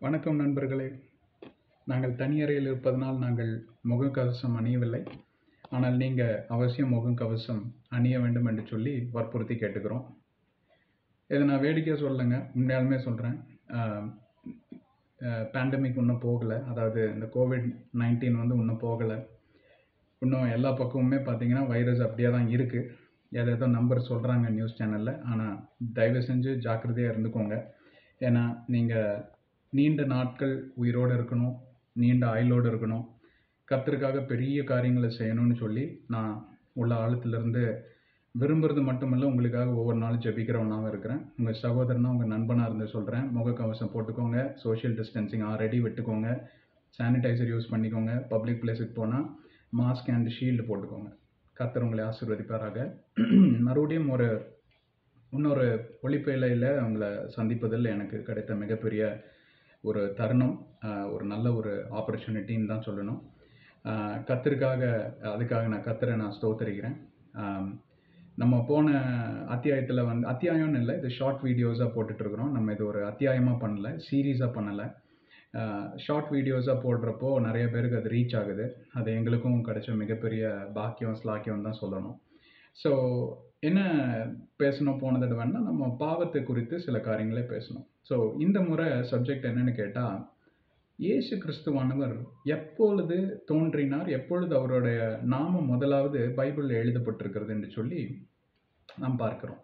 வணக்கம் நண்பர்களே நாங்கள் தனியறையில் இருப்பதனால் நாங்கள் முகக்கவசம் அணியவில்லை ஆனால் நீங்கள் அவசியம் முகக்கவசம் அணிய வேண்டும் என்று சொல்லி வற்புறுத்தி கேட்டுக்கிறோம் இதை நான் வேடிக்கையாக சொல்லலைங்க உண்மையாலுமே சொல்கிறேன் பேண்டமிக் இன்னும் போகலை அதாவது இந்த கோவிட் நைன்டீன் வந்து இன்னும் போகலை இன்னும் எல்லா பக்கமுமே பார்த்தீங்கன்னா வைரஸ் அப்படியே தான் இருக்குது ஏதோ ஏதோ நம்பர் சொல்கிறாங்க நியூஸ் சேனலில் ஆனால் தயவு செஞ்சு ஜாக்கிரதையாக இருந்துக்கோங்க ஏன்னா நீங்கள் நீண்ட நாட்கள் உயிரோடு இருக்கணும் நீண்ட ஆயுளோடு இருக்கணும் கர்த்தருக்காக பெரிய காரியங்களை செய்யணும்னு சொல்லி நான் உள்ள ஆழத்திலிருந்து விரும்புறது மட்டுமல்ல உங்களுக்காக ஒவ்வொரு நாளும் ஜெபிக்கிறவனாகவும் இருக்கிறேன் உங்கள் சகோதரனா உங்கள் நண்பனாக இருந்து சொல்கிறேன் முகக்கவசம் போட்டுக்கோங்க சோஷியல் டிஸ்டன்சிங் ஆல்ரெடி விட்டுக்கோங்க சானிடைசர் யூஸ் பண்ணிக்கோங்க பப்ளிக் பிளேஸுக்கு போனால் மாஸ்க் அண்ட் ஷீல்டு போட்டுக்கோங்க கர்த்தர் உங்களை ஆசீர்வதிப்பாராக மறுபடியும் ஒரு இன்னொரு ஒளிப்பேலையில் உங்களை சந்திப்பதில் எனக்கு கிடைத்த மிகப்பெரிய ஒரு தருணம் ஆஹ் ஒரு நல்ல ஒரு ஆப்பர்ச்சுனிட்டின்னு தான் சொல்லணும் ஆஹ் கர்த்தருக்காக அதுக்காக நான் கர்த்தரை நான் ஸ்தோத்தரிக்கிறேன் ஆம், நம்ம போன அத்தியாயத்தில் வந்து அத்தியாயம்னு இல்லை இது ஷார்ட் வீடியோஸாக போட்டுட்ருக்குறோம் நம்ம இது ஒரு அத்தியாயமாக பண்ணல சீரீஸாக பண்ணலை ஷார்ட் வீடியோஸாக போடுறப்போ நிறைய பேருக்கு அது ரீச் ஆகுது அது எங்களுக்கும் கிடைச்ச மிகப்பெரிய பாக்கியம் ஸ்லாக்கியம் தான் சொல்லணும் ஸோ என்ன பேசணும் போன தடவைன்னா நம்ம பாவத்தை குறித்து சில காரியங்களே பேசணும் ஸோ இந்த முறை சப்ஜெக்ட் என்னன்னு கேட்டால் இயேசு கிறிஸ்துவானவர் எப்பொழுது தோன்றினார் எப்பொழுது அவருடைய நாமம் முதலாவது பைபிளில் எழுதப்பட்டிருக்கிறது என்று சொல்லி நாம் பார்க்கிறோம்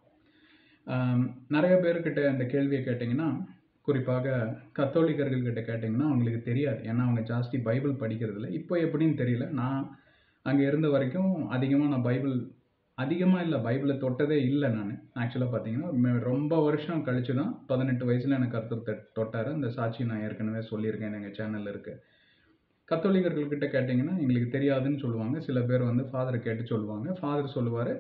ஆம், நிறைய பேர்கிட்ட இந்த கேள்வியை கேட்டிங்கன்னா குறிப்பாக கத்தோலிக்கர்கள் கிட்ட கேட்டிங்கன்னா அவங்களுக்கு தெரியாது ஏன்னா அவங்க ஜாஸ்தி பைபிள் படிக்கிறதில்ல இப்போ எப்படின்னு தெரியல நான் அங்கே இருந்த வரைக்கும் அதிகமாக நான் பைபிள் அதிகமாக இல்லை பைபிளை தொட்டதே இல்லை நான் ஆக்சுவலாக பார்த்தீங்கன்னா ம- ரொம்ப வருஷம் கழிச்சு தான் பதினெட்டு வயசில் எனக்கு கருத்து தொ- தொட்டார் அந்த சாட்சி நான் ஏற்கனவே சொல்லியிருக்கேன் எங்கள் சேனலில் இருக்குது கத்தோலிக்கர்கள்கிட்ட கேட்டிங்கன்னா எங்களுக்கு தெரியாதுன்னு சொல்லுவாங்க சில பேர் வந்து ஃபாதரை கேட்டு சொல்லுவாங்க ஃபாதர் சொல்லுவார்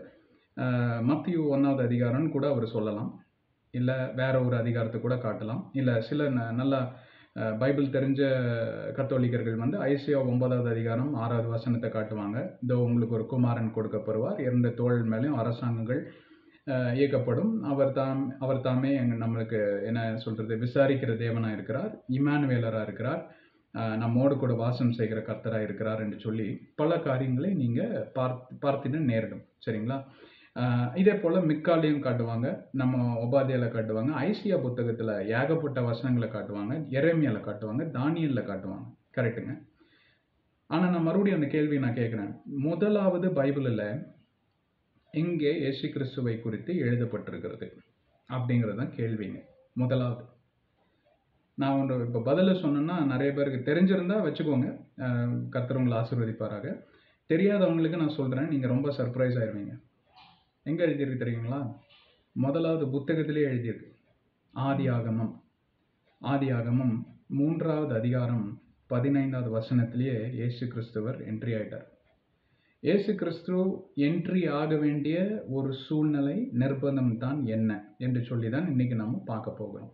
மத்திய ஒன்றாவது அதிகாரம்னு கூட அவர் சொல்லலாம் இல்லை வேற ஒரு அதிகாரத்தை கூட காட்டலாம் இல்லை சில ந நல்லா அஹ், பைபிள் தெரிஞ்ச கத்தோலிக்கர்கள் வந்து ஐசியா ஒன்பதாவது அதிகாரம் ஆறாவது வசனத்தை காட்டுவாங்க இதோ உங்களுக்கு ஒரு குமாரன் கொடுக்கப்படுவார் இரண்டு தோள் மேலேயும் அரசாங்கங்கள் அஹ், இயக்கப்படும் அவர் தாம் அவர் தாமே எங்க நம்மளுக்கு என்ன சொல்றது விசாரிக்கிற தேவனாக இருக்கிறார் இமானுவேலராக இருக்கிறார் அஹ், நம்மோடு கூட வாசம் செய்கிற கர்த்தராக இருக்கிறார் என்று சொல்லி பல காரியங்களை நீங்கள் பார்த்து பார்த்துட்டு நேரிடும் சரிங்களா அஹ், இதே போல் மிக்காலையும் காட்டுவாங்க நம்ம உபாதியால காட்டுவாங்க ஐசியா புத்தகத்தில் ஏகப்பட்ட வசனங்களை காட்டுவாங்க எரேமியால காட்டுவாங்க தானியலில் காட்டுவாங்க கரெக்டுங்க ஆனால் நான் மறுபடியும் அந்த கேள்வியை நான் கேட்குறேன் முதலாவது பைபிளில் எங்கே இயேசு கிறிஸ்துவை குறித்து எழுதப்பட்டிருக்கிறது அப்படிங்கிறது தான் கேள்விங்க முதலாவது நான் ஒன்று இப்போ பதில சொன்னேன்னா நிறைய பேருக்கு தெரிஞ்சிருந்தா வச்சுக்கோங்க அஹ் கர்த்தர் உங்களை ஆசீர்வதிப்பாராக தெரியாதவங்களுக்கு நான் சொல்கிறேன் நீங்கள் ரொம்ப சர்ப்ரைஸ் ஆயிருவீங்க எங்கே எழுதியிருக்கு தெரியுங்களா முதலாவது புத்தகத்திலே எழுதியிருக்கு ஆதி ஆகமம் ஆதி ஆகமம் மூன்றாவது அதிகாரம் பதினைந்தாவது வசனத்திலேயே இயேசு கிறிஸ்துவர் என்ட்ரி ஆயிட்டார் இயேசு கிறிஸ்து என்ட்ரி ஆக வேண்டிய ஒரு சூழ்நிலை நிர்பந்தம் தான் என்ன என்று சொல்லி தான் இன்னைக்கு நம்ம பார்க்க போகிறோம்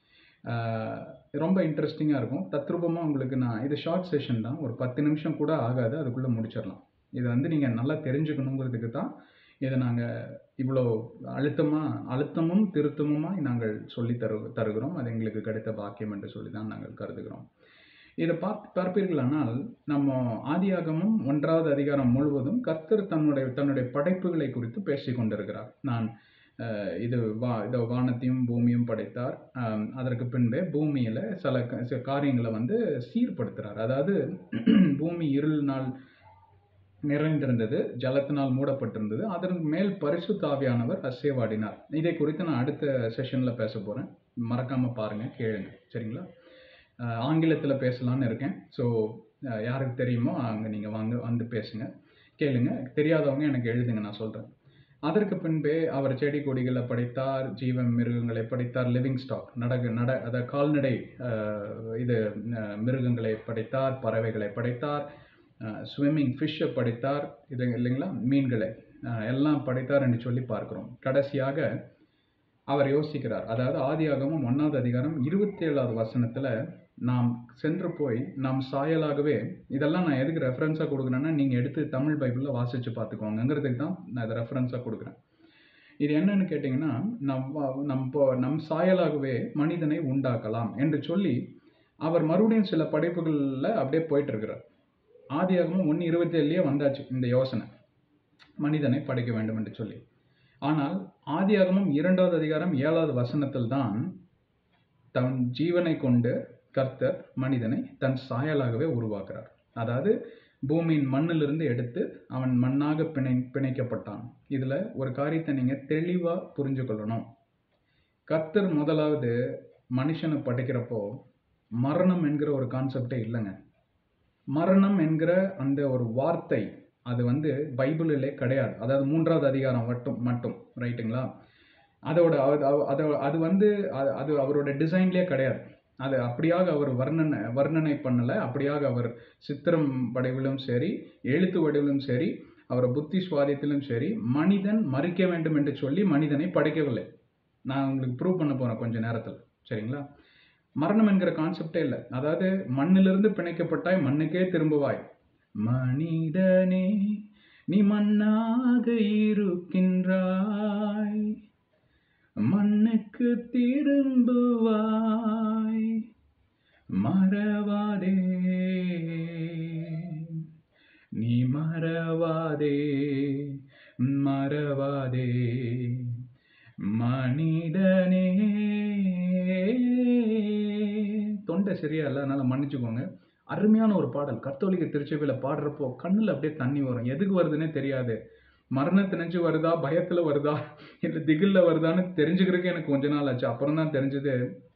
ஆஹ் ரொம்ப இன்ட்ரெஸ்டிங்காக இருக்கும் தத்ரூபமாக உங்களுக்கு நான் இது ஷார்ட் செஷன் தான் ஒரு பத்து நிமிஷம் கூட ஆகாது அதுக்குள்ளே முடிச்சிடலாம் இது வந்து நீங்கள் நல்லா தெரிஞ்சுக்கணுங்கிறதுக்கு தான் இதை நாங்கள் இவ்வளோ அழுத்தமாக அழுத்தமும் திருத்தமுமாய் நாங்கள் சொல்லி தரு தருகிறோம் அது எங்களுக்கு கிடைத்த பாக்கியம் என்று சொல்லி தான் நாங்கள் கருதுகிறோம் இதை பார்த்து பார்ப்பீர்களானால் நம்ம ஆதியாகமும் ஒன்றாவது அதிகாரம் முழுவதும் கர்த்தர் தன்னுடைய தன்னுடைய படைப்புகளை குறித்து பேசி கொண்டிருக்கிறார் நான் அஹ், இது வா இதோ வானத்தையும் பூமியும் படைத்தார் ஆம், அதற்கு பின்பே பூமியில் சில க- சில காரியங்களை வந்து சீர்படுத்துகிறார் அதாவது பூமி இருளினால் நிறைந்திருந்தது ஜலத்தினால் மூடப்பட்டிருந்தது அதற்கு மேல் பரிசுத்தாவியானவர் அசைவாடினார் இதை குறித்து நான் அடுத்த செஷனில் பேச போகிறேன் மறக்காமல் பாருங்கள் கேளுங்க சரிங்களா ஆங்கிலத்தில் பேசலான்னு இருக்கேன் ஸோ யாருக்கு தெரியுமோ அங்கே நீங்கள் வாங்க வந்து பேசுங்க கேளுங்க தெரியாதவங்க எனக்கு எழுதுங்க நான் சொல்கிறேன் அதற்கு பின்பே அவர் செடி கொடிகளை படைத்தார் ஜீவ மிருகங்களை படைத்தார் லிவிங் ஸ்டாக் நடக நட அத கால்நடை அஹ், இது அஹ், மிருகங்களை படைத்தார் பறவைகளை படைத்தார் ஸ்விம்மிங் ஃபிஷ்ஷை படைத்தார் இது இல்லைங்களா மீன்களை அஹ், எல்லாம் படைத்தார் என்று சொல்லி பார்க்கிறோம் கடைசியாக அவர் யோசிக்கிறார் அதாவது ஆதியாகமம் ஒன்றாவது அதிகாரம் இருபத்தி ஏழாவது வசனத்தில் நாம் சென்று போய் நாம் சாயலாகவே இதெல்லாம் நான் எதுக்கு ரெஃபரன்ஸாக கொடுக்குறேன்னா நீங்கள் எடுத்து தமிழ் பைபிளில் வாசித்து பார்த்துக்கோங்கிறதுக்கு தான் நான் இதை ரெஃபரன்ஸாக கொடுக்குறேன் இது என்னன்னு கேட்டிங்கன்னா நம் வ- நம் போ- நம் சாயலாகவே மனிதனை உண்டாக்கலாம் என்று சொல்லி அவர் மறுபடியும் சில படைப்புகளில் அப்படியே போயிட்டு இருக்கிறார் ஆதியாகமும் ஒன்று இருபத்தி ஏழுலேயே வந்தாச்சு இந்த யோசனை மனிதனை படைக்க வேண்டும் என்று சொல்லி ஆனால் ஆதியாகமும் இரண்டாவது அதிகாரம் ஏழாவது வசனத்தில் தான் தன் ஜீவனை கொண்டு கர்த்தர் மனிதனை தன் சாயலாகவே உருவாக்குறார் அதாவது பூமியின் மண்ணிலிருந்து எடுத்து அவன் மண்ணாக பிணை பிணைக்கப்பட்டான் இதில் ஒரு காரியத்தை நீங்கள் தெளிவாக புரிஞ்சு கொள்ளணும் கர்த்தர் முதலாவது மனுஷனை படைக்கிறப்போ மரணம் என்கிற ஒரு கான்செப்டே இல்லைங்க மரணம் என்கிற அந்த ஒரு வார்த்தை அது வந்து பைபிளிலே கிடையாது அதாவது மூன்றாவது அதிகாரம் மட்டும் மட்டும் ரைட்டுங்களா அதோட அது அது- அது அது வந்து அது- அது அவரோட டிசைன்லேயே கிடையாது அது அப்படியாக அவர் வர்ணனை வர்ணனை பண்ணலை அப்படியாக அவர் சித்திரம் வடிவிலும் சரி எழுத்து வடிவிலும் சரி அவர் புத்தி சுவாதியத்திலும் சரி மனிதன் மறிக்க வேண்டும் என்று சொல்லி மனிதனை படைக்கவில்லை நான் உங்களுக்கு ப்ரூவ் பண்ண போகிறேன் கொஞ்ச நேரத்தில் சரிங்களா மரணம் என்கிற கான்செப்டே இல்லை அதாவது மண்ணிலிருந்து பிணைக்கப்பட்டாய் மண்ணுக்கே திரும்புவாய் மனிதனே நீ மண்ணாக இருக்கின்றாய் மண்ணுக்கு திரும்புவாய் மறவாதே நீ மறவாதே மறவாதே மனிதனே தொண்டை சரியா இல்லை அதனால மன்னிச்சுக்கோங்க அருமையான ஒரு பாடல் கத்தோலிக்க திருச்சபையில் பாடுறப்போ கண்ணில் அப்படியே தண்ணி வரும் எதுக்கு வருதுன்னே தெரியாது மரணத்தை நினைச்சு வருதா பயத்தில் வருதா இல்லை திகில்ல வருதான்னு தெரிஞ்சுக்கிறதுக்கு எனக்கு கொஞ்ச நாள் ஆச்சு அப்புறம் தான் தெரிஞ்சது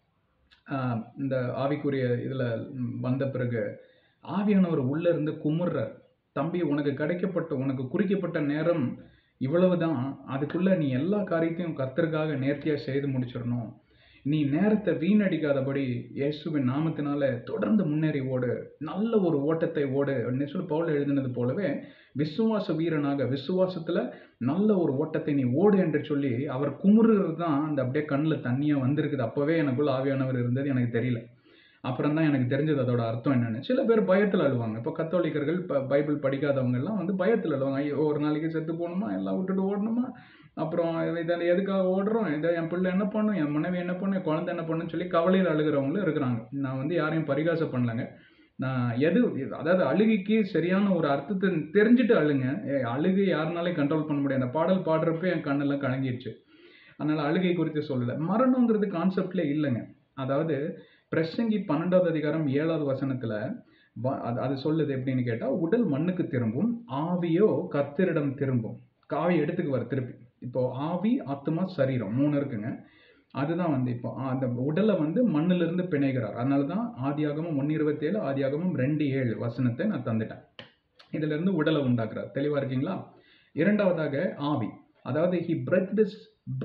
ஆஹ் இந்த ஆவிக்குரிய இதில் வந்த பிறகு ஆவியானவர் உள்ள இருந்து குமுறுறார் தம்பி உனக்கு கிடைக்கப்பட்ட உனக்கு குறிக்கப்பட்ட நேரம் இவ்வளவுதான் அதுக்குள்ள நீ எல்லா காரியத்தையும் கர்த்தருக்காக நேர்த்தியா செய்து முடிச்சிடணும் நீ நேரத்தை வீணடிக்காதபடி இயேசுவின் நாமத்தினால தொடர்ந்து முன்னேறி ஓடு நல்ல ஒரு ஓட்டத்தை ஓடு அப்படின்னு சொல்லி பவுல் எழுதினது போலவே விசுவாச வீரனாக விசுவாசத்துல நல்ல ஒரு ஓட்டத்தை நீ ஓடு என்று சொல்லி அவர் குமுறுறது தான் அந்த அப்படியே கண்ணில் தண்ணியா வந்திருக்குது அப்பவே எனக்குள்ள ஆவியானவர் இருந்தது எனக்கு தெரியல அப்புறம் தான் எனக்கு தெரிஞ்சது அதோட அர்த்தம் என்னன்னு சில பேர் பயத்தில் அழுவாங்க இப்போ கத்தோலிக்கர்கள் இப்போ பைபிள் படிக்காதவங்க எல்லாம் வந்து பயத்தில் அழுவாங்க ஐயோ ஒரு நாளைக்கு செத்து போகணுமா எல்லாம் விட்டுட்டு ஓடணுமா அப்புறம் இதில் எதுக்காக ஓடுறோம் இதை என் பிள்ளை என்ன பண்ணும் என் மனைவி என்ன பண்ணும் என் குழந்தை என்ன பண்ணுன்னு சொல்லி கவலையில் அழுகிறவங்களும் இருக்கிறாங்க நான் வந்து யாரையும் பரிகாசம் பண்ணலங்க நான் எது அதாவது அழுகைக்கு சரியான ஒரு அர்த்தத்தை தெரிஞ்சுட்டு அழுங்க ஏ, அழுகை யாருனாலே கண்ட்ரோல் பண்ண முடியாது அந்த பாடல் பாடுறப்ப என் கண்ணெல்லாம் கலங்கிடுச்சு அதனால் அழுகை குறித்து சொல்லலை மரணங்கிறது கான்செப்ட்ல இல்லைங்க அதாவது பிரசங்கி பன்னெண்டாவது அதிகாரம் ஏழாவது வசனத்துல வ- அது அது சொல்லுது எப்படின்னு கேட்டா உடல் மண்ணுக்கு திரும்பும் ஆவியோ கர்த்தரிடம் திரும்பும் காவி எடுத்துக்குவார் திருப்பி இப்போ ஆவி ஆத்மா சரீரம் மூணு இருக்குங்க அதுதான் வந்து இப்போ ஆ, அந்த உடலை வந்து மண்ணிலிருந்து பிணைகிறார் அதனால தான் ஆதியாகமும் ஒன்று இருபத்தேழு ஆதியாகமும் ரெண்டு ஏழு வசனத்தை நான் தந்துட்டேன் இதுல இருந்து உடலை உண்டாக்குறார் தெளிவா இருக்கீங்களா இரண்டாவதாக ஆவி அதாவது he breath this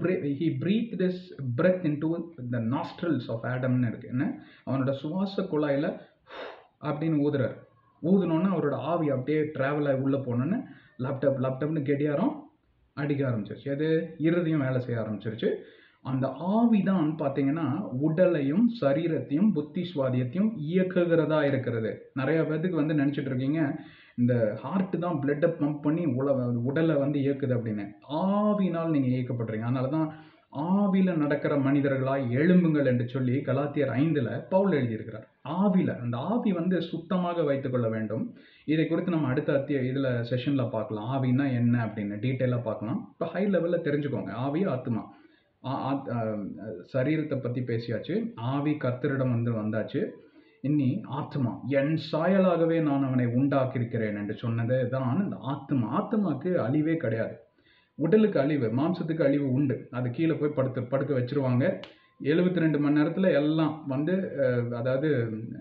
he breathe this breath into the nostrils of ஆடம்னு இருக்கு என்ன அவனோட சுவாச குழாயில அப்படின்னு ஊதுறார் ஊதுனோன்னு அவரோட ஆவி அப்படியே டிராவல் ஆகி உள்ளே போனோன்னு லேப்டாப் லேப்டாப்னு கெடியாரம் அடிக்க ஆரம்பிச்சிருச்சு அது இருதயம் வேலை செய்ய ஆரம்பிச்சிருச்சு அந்த ஆவி தான் பார்த்தீங்கன்னா உடலையும் சரீரத்தையும் புத்தி சுவாதியத்தையும் இயக்குகிறதா இருக்கிறது நிறைய பேத்துக்கு வந்து நினச்சிட்டு இருக்கீங்க இந்த ஹார்ட் தான் பிளட்டை பம்ப் பண்ணி உல உடலை வந்து இயக்குது அப்படின்னு ஆவினால் நீங்கள் இயக்கப்படுறீங்க அதனால தான் ஆவில நடக்கிற மனிதர்களாய் எழும்புங்கள் என்று சொல்லி கலாத்தியர் ஐந்துல பவுல் எழுதியிருக்கிறார் ஆவில அந்த ஆவி வந்து சுத்தமாக வைத்துக்கொள்ள வேண்டும் இதை குறித்து நம்ம அடுத்த அத்திய இதுல செஷன்ல பார்க்கலாம் ஆவின்னா என்ன அப்படின்னு டீட்டெயிலாக பார்க்கலாம் இப்போ ஹை லெவல்ல தெரிஞ்சுக்கோங்க ஆவி ஆத்மா ஆ- ஆத்- ஆஹ் சரீரத்தை பத்தி பேசியாச்சு ஆவி கர்த்தரிடம் வந்து வந்தாச்சு இன்னி ஆத்மா என் சாயலாகவே நான் அவனை உண்டாக்கியிருக்கிறேன் என்று சொன்னது தான் இந்த ஆத்மா ஆத்மாக்கு அழிவே கிடையாது உடலுக்கு அழிவு மாம்சத்துக்கு அழிவு உண்டு அது கீழே போய் படுத்து படுக்க வச்சிருவாங்க எழுபத்தி ரெண்டு மணி நேரத்தில் எல்லாம் வந்து அஹ், அதாவது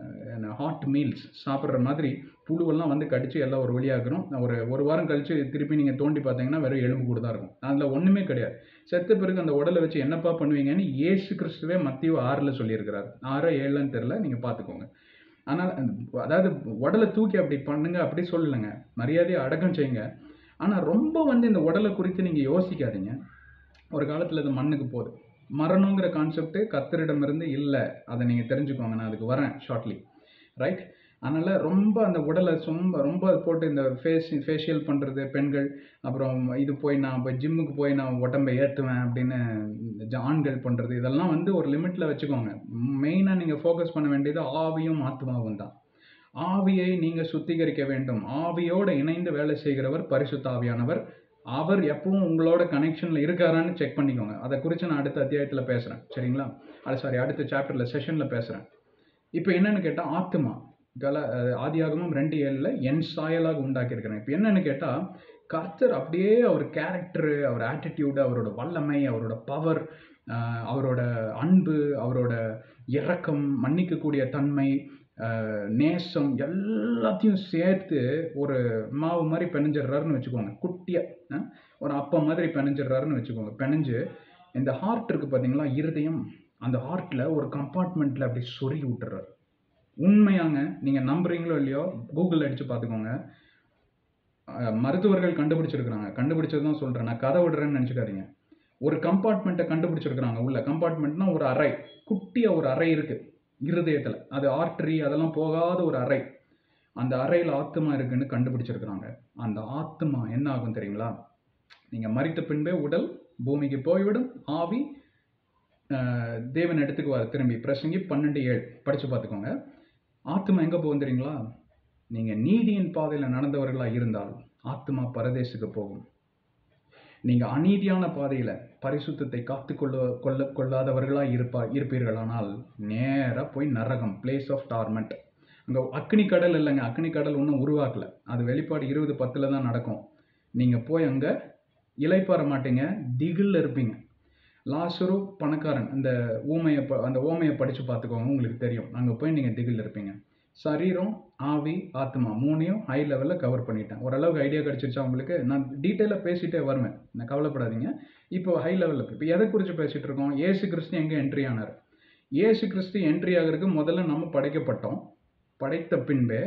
ஹாட் மீல்ஸ் சாப்பிட்ற மாதிரி புழுவெல்லாம் வந்து கடிச்சு எல்லாம் ஒரு வழியாக்குறோம் ஒரு ஒரு வாரம் கழிச்சு திருப்பி நீங்கள் தோண்டி பார்த்தீங்கன்னா வெறும் எலும்பு கூட தான் இருக்கும் அதில் ஒன்றுமே கிடையாது செத்த பிறகு அந்த உடலை வச்சு என்னப்பா பண்ணுவீங்கன்னு இயேசு கிறிஸ்துவே மத்திய ஆறில் சொல்லியிருக்கிறார் ஆறோ ஏழுன்னு தெரில நீங்கள் பார்த்துக்கோங்க ஆனால் அந்த- அதாவது உடலை தூக்கி அப்படி பண்ணுங்க அப்படி சொல்லலைங்க மரியாதையை அடக்கம் செய்யுங்க ஆனால் ரொம்ப வந்து இந்த உடலை குறித்து நீங்கள் யோசிக்காதீங்க ஒரு காலத்தில் இது மண்ணுக்கு போகுது மரணங்கிற கான்செப்ட் கத்தரிடமிருந்து இல்லை அதை நீங்கள் தெரிஞ்சுக்கோங்க நான் அதுக்கு வரேன் ஷார்ட்லி ரைட் அதனால ரொம்ப அந்த உடலை ரொம்ப ரொம்ப போட்டு இந்த ஃபேஸ் ஃபேஷியல் பண்ணுறது பெண்கள் அப்புறம் இது போய் நான் இப்போ ஜிம்முக்கு போய் நான் உடம்பை ஏற்றுவேன் அப்படின்னு இந்த ஆண்கள் பண்ணுறது இதெல்லாம் வந்து ஒரு லிமிட்டில் வச்சுக்கோங்க மெயினாக நீங்கள் ஃபோக்கஸ் பண்ண வேண்டியது ஆவியும் ஆத்மாவும் தான் ஆவியை நீங்கள் சுத்திகரிக்க வேண்டும் ஆவியோடு இணைந்து வேலை செய்கிறவர் பரிசுத்த ஆவியானவர் அவர் எப்பவும் உங்களோட கனெக்ஷனில் இருக்காரான்னு செக் பண்ணிக்கோங்க அதை குறித்து நான் அடுத்த அத்தியாயத்தில் பேசுகிறேன் சரிங்களா அது சாரி அடுத்த சாப்டரில் செஷனில் பேசுகிறேன் இப்போ என்னன்னு கேட்டால் ஆத்மா கல அஹ் ஆதியாகமம் ரெண்டு ஏழில் என் சாயலாக உண்டாக்கியிருக்கிறேன் இப்போ என்னன்னு கேட்டால் கர்த்தர் அப்படியே அவர் கேரக்டரு அவர் ஆட்டிடியூடு அவரோட வல்லமை அவரோட பவர் அவரோட அன்பு அவரோட இரக்கம் மன்னிக்கக்கூடிய தன்மை அஹ், நேசம் எல்லாத்தையும் சேர்த்து ஒரு மாவு மாதிரி பிணைஞ்சிடுறாருன்னு வச்சுக்கோங்க குட்டியாக ஒரு அப்பம் மாதிரி பிணைஞ்சிடுறாருன்னு வச்சுக்கோங்க பிணைஞ்சு இந்த ஹார்ட் இருக்குது பார்த்தீங்களா இருதயம் அந்த ஹார்ட்டில் ஒரு கம்பார்ட்மெண்ட்டில் அப்படி சொருகி விட்டுறாரு உண்மையாங்க நீங்கள் நம்புறீங்களோ இல்லையோ கூகுள் அடித்து பார்த்துக்கோங்க அஹ், மருத்துவர்கள் கண்டுபிடிச்சிருக்கிறாங்க கண்டுபிடிச்சது தான் சொல்கிறேன் நான் கதை விடுறேன்னு நினச்சிக்காதீங்க ஒரு கம்பார்ட்மெண்ட்டை கண்டுபிடிச்சிருக்கிறாங்க உள்ள கம்பார்ட்மெண்ட்னா ஒரு அறை குட்டியாக ஒரு அறை இருக்குது இருதயத்தில் அது ஆர்டரி அதெல்லாம் போகாத ஒரு அறை அந்த அறையில் ஆத்மா இருக்குன்னு கண்டுபிடிச்சிருக்கிறாங்க அந்த ஆத்மா என்ன ஆகும் தெரியுங்களா நீங்கள் மறித்த பின்பே உடல் பூமிக்கு போய்விடும் ஆவி அஹ், தேவன் எடுத்துக்குவார் திரும்பி பிரசங்கி பன்னெண்டு ஏழு படித்து பார்த்துக்கோங்க ஆத்மா எங்கே போகும் தெரியுங்களா நீங்கள் நீதியின் பாதையில் நடந்தவர்களாக இருந்தால் ஆத்மா பரதேசுக்கு போகும் நீங்கள் அநீதியான பாதையில் பரிசுத்தத்தை காத்து கொள்ள கொள்ள கொள்ளாதவர்களாக இருப்பா இருப்பீர்களானால் நேராக போய் நரகம் பிளேஸ் ஆஃப் டார்மெண்ட் அங்கே அக்னி கடல் இல்லைங்க அக்னி கடல் ஒன்றும் உருவாக்கல அது வெளிப்பாடு இருபது பத்தில் தான் நடக்கும் நீங்கள் போய் அங்கே இலைப்பாற மாட்டீங்க திகில்ல இருப்பீங்க லாசரு பணக்காரன் அந்த ஊமையை ப அந்த ஓமையை படித்து பார்த்துக்கோங்க உங்களுக்கு தெரியும் அங்கே போய் நீங்கள் திகில் இருப்பீங்க சரீரம் ஆவி ஆத்மா மூணையும் ஹை லெவலில் கவர் பண்ணிட்டேன் ஓரளவுக்கு ஐடியா கிடச்சிருச்சா உங்களுக்கு நான் டீட்டெயிலாக பேசிட்டே வருவேன் நான் கவலைப்படாதீங்க இப்போ ஹை லெவலில் இப்போ எதை குறித்து பேசிகிட்டு இருக்கோம் ஏசு கிறிஸ்து எங்கே என்ட்ரி ஆனார் ஏசு கிறிஸ்து என்ட்ரி ஆகிறதுக்கு முதல்ல நம்ம படைக்கப்பட்டோம் படைத்த பின்பே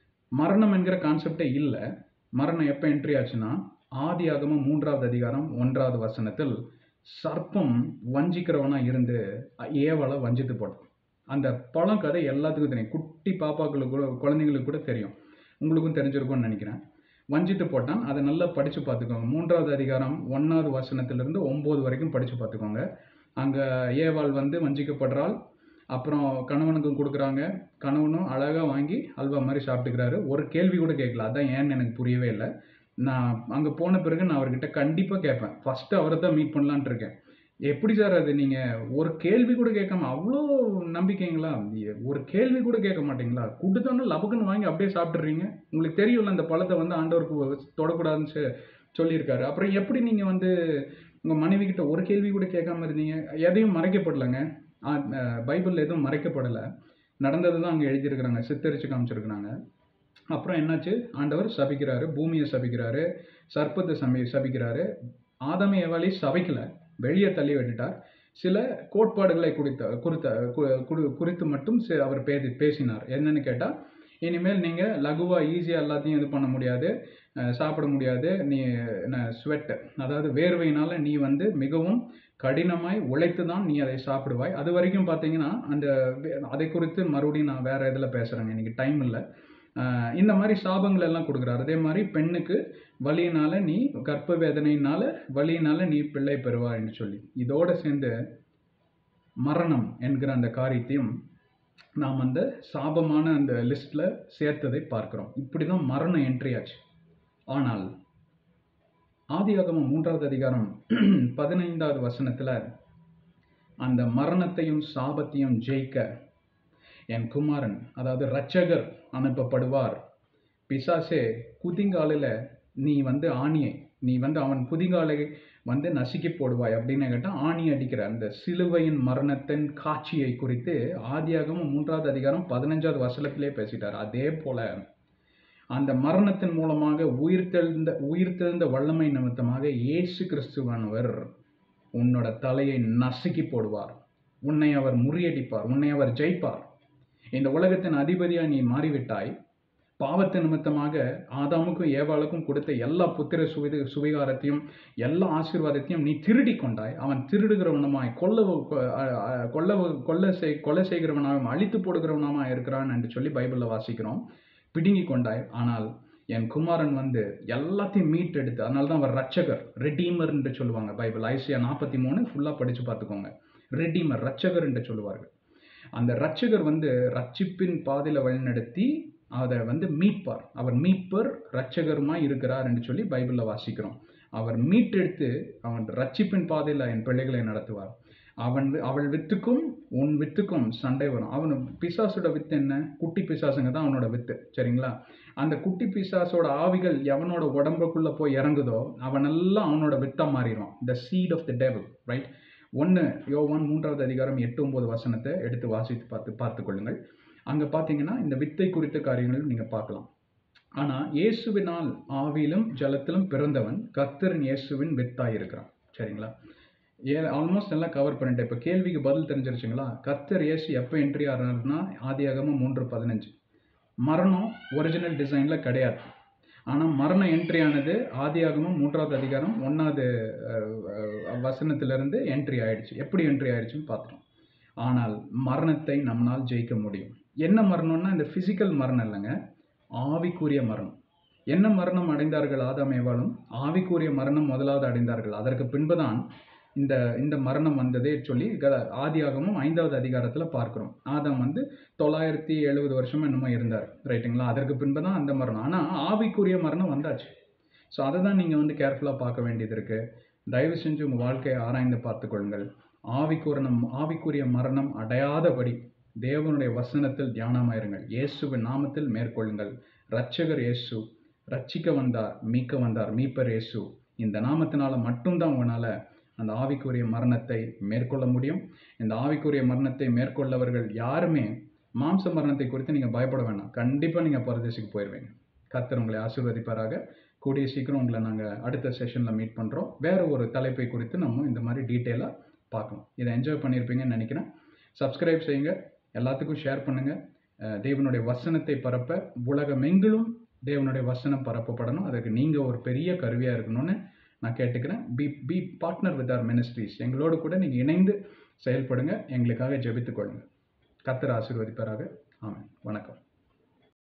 மரணம் என்கிற கான்செப்டே இல்லை மரணம் எப்போ என்ட்ரி ஆச்சுன்னா ஆதி ஆகமம் மூன்றாவது அதிகாரம் ஒன்றாவது வசனத்தில் சர்ப்பம் வஞ்சிக்கிறவனா இருந்து ஏவலை வஞ்சித்து போட்டான் அந்த பழம் கதை எல்லாத்துக்கும் தெரியும் குட்டி பாப்பாக்களுக்கு கூட குழந்தைங்களுக்கு கூட தெரியும் உங்களுக்கும் தெரிஞ்சிருக்கும்னு நினைக்கிறேன் வஞ்சித்து போட்டான் அதை நல்லா படித்து பார்த்துக்கோங்க மூன்றாவது அதிகாரம் ஒன்றாவது வசனத்திலிருந்து ஒம்பது வரைக்கும் படித்து பார்த்துக்கோங்க அங்கே ஏவாள் வந்து வஞ்சிக்கப்படுறாள் அப்புறம் கணவனுக்கும் கொடுக்குறாங்க கணவனும் அழகாக வாங்கி அல்வா மாதிரி சாப்பிட்டுக்கிறாரு ஒரு கேள்வி கூட கேட்கல அதான் ஏன்னு எனக்கு புரியவே இல்லை நான் அங்கே போன பிறகு நான் அவர்கிட்ட கண்டிப்பாக கேட்பேன் ஃபஸ்ட்டு அவரை தான் மீட் பண்ணலான்ட்டு இருக்கேன் எப்படி சார் அது நீங்கள் ஒரு கேள்வி கூட கேட்காம அவ்வளோ நம்பிக்கைங்களா ஒரு கேள்வி கூட கேட்க மாட்டீங்களா கொடுத்தோன்னே லபக்குன்னு வாங்கி அப்படியே சாப்பிட்றீங்க உங்களுக்கு தெரியும்ல அந்த பழத்தை வந்து ஆண்டவருக்கு தொடக்கூடாதுன்னு சொ- சொல்லியிருக்காரு அப்புறம் எப்படி நீங்கள் வந்து உங்கள் மனைவி கிட்ட ஒரு கேள்வி கூட கேட்காம இருந்தீங்க எதையும் மறைக்கப்படலைங்க பைபிளில் எதுவும் மறைக்கப்படலை நடந்தது தான் அங்கே எழுதியிருக்கிறாங்க சித்தரித்து காமிச்சிருக்கிறாங்க அப்புறம் என்னாச்சு ஆண்டவர் சபிக்கிறாரு பூமியை சபிக்கிறாரு சர்ப்பத்தை சமி சபிக்கிறாரு ஆதாம ஏவாளி சபிக்கல வெளியே தள்ளி விட்டுட்டார் சில கோட்பாடுகளை குறித்த குறித்த கு- குறி- குறித்து மட்டும் சி- அவர் பேசி பேசினார் என்னன்னு கேட்டால் இனிமேல் நீங்கள் லகுவாக ஈஸியாக எல்லாத்தையும் இது பண்ண முடியாது அஹ் சாப்பிட முடியாது நீ ஸ்வெட் அதாவது வேர்வையினால் நீ வந்து மிகவும் கடினமாய் உழைத்து தான் நீ அதை சாப்பிடுவாய் அது வரைக்கும் பார்த்தீங்கன்னா அந்த வே- அதை குறித்து மறுபடியும் நான் வேறு இதில் பேசுகிறேங்க இன்னைக்கு டைம் இல்லை ஆஹ் இந்த மாதிரி சாபங்கள் எல்லாம் கொடுக்குறாரு அதே மாதிரி பெண்ணுக்கு வலியினால நீ கர்ப்ப வேதனையினால வலியினால நீ பிள்ளை பெறுவாய்ன்னு சொல்லி இதோட சேர்ந்து மரணம் என்கிற அந்த காரியத்தையும் நாம் அந்த சாபமான அந்த லிஸ்ட்ல சேர்த்ததை பார்க்கிறோம் இப்படி தான் மரணம் என்ட்ரி ஆச்சு ஆனால் ஆதியாகமம் மூன்றாவது அதிகாரம் பதினைந்தாவது வசனத்துல அந்த மரணத்தையும் சாபத்தையும் ஜெயிக்க என் குமாரன் அதாவது இரட்சகர் அனுப்பப்படுவார் பிசாசே குதிங்காலில் நீ வந்து ஆணியை நீ வந்து அவன் குதிங்காலை வந்து நசுக்கி போடுவாய் அப்படின்னு கேட்டால் ஆணி அடிக்கிற அந்த சிலுவையின் மரணத்தின் காட்சியை குறித்து ஆதியாகமம் மூன்றாவது அதிகாரம் பதினஞ்சாவது வசனத்திலே பேசிட்டார் அதே போல அந்த மரணத்தின் மூலமாக உயிர்த்தெழுந்த உயிர்த்தெழுந்த வல்லமை நிமித்தமாக இயேசு கிறிஸ்துவானவர் உன்னோட தலையை நசுக்கி போடுவார் உன்னை அவர் முறியடிப்பார் உன்னை அவர் ஜெயிப்பார் இந்த உலகத்தின் அதிபதியாக நீ மாறிவிட்டாய் பாவத்து நிமித்தமாக ஆதாமுக்கும் ஏவாளுக்கும் கொடுத்த எல்லா புத்திர சுவித சுவிகாரத்தையும் எல்லா ஆசீர்வாதத்தையும் நீ திருடி கொண்டாய் அவன் திருடுகிறவனுமாய் கொல்ல கொல்ல கொல்ல செய் கொலை செய்கிறவனாகவும் அழித்து போடுகிறவனாக இருக்கிறான் என்று சொல்லி பைபிளில் வாசிக்கிறோம் பிடுங்கி கொண்டாய் ஆனால் என் குமாரன் வந்து எல்லாத்தையும் மீட் எடுத்து அதனால தான் அவர் ரட்சகர் ரெடீமர் என்று சொல்லுவாங்க பைபிள் ஐசியா நாற்பத்தி மூணு ஃபுல்லாக படித்து பார்த்துக்கோங்க ரெடீமர் ரட்சகர் என்று சொல்லுவார்கள் அந்த ரட்சகர் வந்து ரட்சிப்பின் பாதையில் வழிநடத்தி அதை வந்து மீட்பார் அவர் மீட்பர் ரட்சகருமாய் இருக்கிறார் என்று சொல்லி பைபிளில் வாசிக்கிறோம் அவர் மீட்டெடுத்து அவன் ரட்சிப்பின் பாதையில் என் பிள்ளைகளை நடத்துவார் அவன் வி- அவள் வித்துக்கும் உன் வித்துக்கும் சண்டை வரும் அவன் பிசாசோட வித்து என்ன குட்டி பிசாசுங்க தான் அவனோட வித்து சரிங்களா அந்த குட்டி பிசாசோட ஆவிகள் எவனோட உடம்புக்குள்ள போய் இறங்குதோ அவனெல்லாம் அவனோட வித்தா மாறிடுவான் the seed of the devil right ஒன்று யோவான் மூன்றாவது அதிகாரம் எட்டு ஒன்பது வசனத்தை எடுத்து வாசித்து பார்த்து பார்த்து கொள்ளுங்கள் அங்கே பார்த்தீங்கன்னா இந்த வித்தை குறித்த காரியங்களும் நீங்கள் பார்க்கலாம் ஆனால் இயேசுவினால் ஆவியிலும் ஜலத்திலும் பிறந்தவன் கர்த்தரின் இயேசுவின் வித்தாய் இருக்கிறான் சரிங்களா ஏ ஆல்மோஸ்ட் எல்லாம் கவர் பண்ணிட்டேன் இப்போ கேள்விக்கு பதில் தெரிஞ்சிருச்சுங்களா கர்த்தர் இயேசு எப்போ என்ட்ரி ஆகிறாருன்னா ஆதியாகமம் மூன்று பதினஞ்சு மரணம் ஒரிஜினல் டிசைனில் கிடையாது ஆனால் மரண என்ட்ரி ஆனது ஆதியாகமம் மூன்றாவது அதிகாரம் ஒன்றாவது வசனத்திலிருந்து என்ட்ரி ஆயிடுச்சு எப்படி என்ட்ரி ஆயிடுச்சுன்னு பார்த்துட்டோம் ஆனால் மரணத்தை நம்மளால் ஜெயிக்க முடியும் என்ன மரணம்னா இந்த ஃபிசிக்கல் மரணம் இல்லைங்க ஆவிக்குரிய மரணம் என்ன மரணம் அடைந்தார்கள் ஆதாம் ஏவாளும் ஆவிக்குரிய மரணம் முதலாவது அடைந்தார்கள் அதற்கு பின்புதான் இந்த இந்த மரணம் வந்ததே சொல்லி க ஆதியாகமும் ஐந்தாவது அதிகாரத்தில் பார்க்குறோம் ஆதாம் வந்து தொள்ளாயிரத்தி எழுபது வருஷம் என்னமோ இருந்தார் ரைட்டுங்களா அதற்கு பின்பு தான் அந்த மரணம் ஆனால் ஆவிக்குரிய மரணம் வந்தாச்சு ஸோ அதை தான் நீங்கள் வந்து கேர்ஃபுல்லாக பார்க்க வேண்டியது இருக்குது தயவு செஞ்சு உங்கள் வாழ்க்கையை ஆராய்ந்து பார்த்துக்கொள்ளுங்கள் ஆவிக்குரணம் ஆவிக்குரிய மரணம் அடையாதபடி தேவனுடைய வசனத்தில் தியானமாயிருங்கள் இயேசுவின் நாமத்தில் மேற்கொள்ளுங்கள் இரட்சகர் இயேசு ரட்சிக்க வந்தார் மீட்க வந்தார் மீட்பர் இயேசு இந்த நாமத்தினால மட்டும்தான் உங்களால் அந்த ஆவிக்குரிய மரணத்தை மேற்கொள்ள முடியும் இந்த ஆவிக்குரிய மரணத்தை மேற்கொள்ளவர்கள் யாருமே மாம்ச மரணத்தை குறித்து நீங்கள் பயப்பட வேண்டாம் கண்டிப்பாக நீங்கள் பரதேசிக்கு போயிடுவீங்க கர்த்தர் உங்களை ஆசீர்வதிப்பாராக கூடிய சீக்கிரம் உங்களை நாங்கள் அடுத்த செஷனில் மீட் பண்ணுறோம் வேறு ஒரு தலைப்பை குறித்து நம்ம இந்த மாதிரி டீட்டெயிலாக பார்க்கணும் இதை என்ஜாய் பண்ணியிருப்பீங்கன்னு நினைக்கிறேன் சப்ஸ்கிரைப் செய்யுங்க எல்லாத்துக்கும் ஷேர் பண்ணுங்கள் அஹ் தேவனுடைய வசனத்தை பரப்ப உலகமெங்கிலும் தேவனுடைய வசனம் பரப்பப்படணும் அதுக்கு நீங்கள் ஒரு பெரிய கருவியாக இருக்கணும்னு நான் கேட்டுக்கிறேன் be be partner with our ministries எங்களோடு கூட நீங்கள் இணைந்து செயல்படுங்க எங்களுக்காக ஜெபித்துக் கொள்ளுங்க கர்த்தர் ஆசீர்வதிப்பாராக ஆமென் வணக்கம்